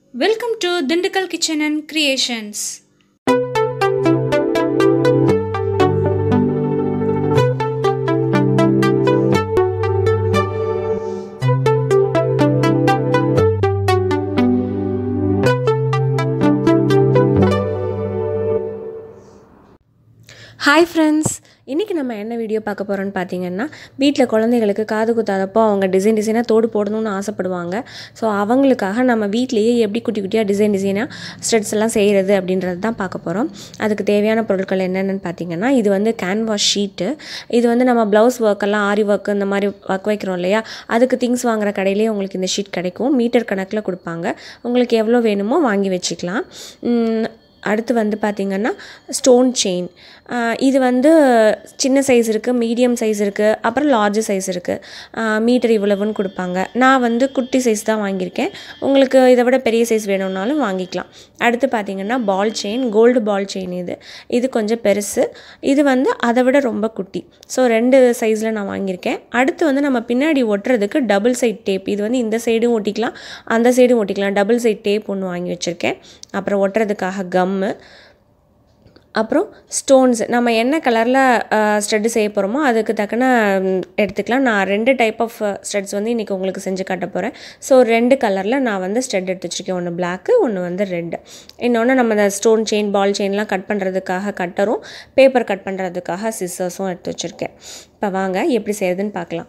Welcome to Dindakal Kitchen and Creations. Hi friends இன்றைக்கி நம்ம என்ன வீடியோ பார்க்க போகிறோன்னு பார்த்தீங்கன்னா வீட்டில் குழந்தைகளுக்கு காது குத்தாதப்போ அவங்க டிசைன் டிசைனாக தோடு போடணும்னு ஆசைப்படுவாங்க ஸோ அவங்களுக்காக நம்ம வீட்லேயே எப்படி குட்டி குட்டியாக டிசைன் டிசைனாக ஸ்ட்ரெட்ஸ் எல்லாம் செய்கிறது அப்படின்றது தான் பார்க்க போகிறோம் அதுக்கு தேவையான பொருட்கள் என்னென்னு பார்த்தீங்கன்னா இது வந்து கேன்வாஸ் ஷீட்டு இது வந்து நம்ம ப்ளவுஸ் ஒர்க்கெல்லாம் ஆரி ஒர்க் இந்த மாதிரி ஒர்க் வைக்கிறோம் இல்லையா அதுக்கு திங்ஸ் வாங்குற கடையிலேயே உங்களுக்கு இந்த ஷீட் கிடைக்கும் மீட்டர் கணக்கில் கொடுப்பாங்க உங்களுக்கு எவ்வளோ வேணுமோ வாங்கி வச்சுக்கலாம் உம், அடுத்து வந்து பார்த்திங்கன்னா ஸ்டோன் செயின் இது வந்து சின்ன சைஸ் இருக்குது மீடியம் சைஸ் இருக்குது அப்புறம் லார்ஜ் சைஸ் இருக்குது மீட்டர் இவ்வளவுன்னு கொடுப்பாங்க நான் வந்து குட்டி சைஸ் தான் வாங்கியிருக்கேன் உங்களுக்கு இதை விட பெரிய சைஸ் வேணும்னாலும் வாங்கிக்கலாம் அடுத்து பார்த்திங்கன்னா ball chain gold ball chain இது இது கொஞ்சம் பெருசு இது வந்து அதை விட ரொம்ப குட்டி ஸோ ரெண்டு சைஸில் நான் வாங்கியிருக்கேன் அடுத்து வந்து நம்ம பின்னாடி ஒட்டுறதுக்கு டபுள் சைட் டேப் இது வந்து இந்த சைடும் ஒட்டிக்கலாம் அந்த சைடும் ஒட்டிக்கலாம் டபுள் சைட் டேப் ஒன்று வாங்கி வச்சுருக்கேன் அப்புறம் ஒட்டுறதுக்காக கம்மு அப்புறம் ஸ்டோன்ஸ் நம்ம என்ன கலரில் ஸ்டெட்டு செய்ய போகிறோமோ அதுக்கு தக்கன ம், எடுத்துக்கலாம் நான் ரெண்டு டைப் ஆஃப் ஸ்டெட்ஸ் வந்து இன்றைக்கி உங்களுக்கு செஞ்சு காட்ட போகிறேன் ஸோ ரெண்டு கலரில் நான் வந்து ஸ்டெட் எடுத்து வச்சுருக்கேன் ஒன்று பிளாக்கு ஒன்று வந்து ரெட்டு இன்னொன்று நம்ம இந்த ஸ்டோன் செயின் பால் செயின்லாம் கட் பண்ணுறதுக்காக கட்டரும் பேப்பர் கட் பண்ணுறதுக்காக சிஸ்ஸர்ஸும் எடுத்து வச்சுருக்கேன் இப்போ வாங்க எப்படி செய்கிறதுன்னு பார்க்கலாம்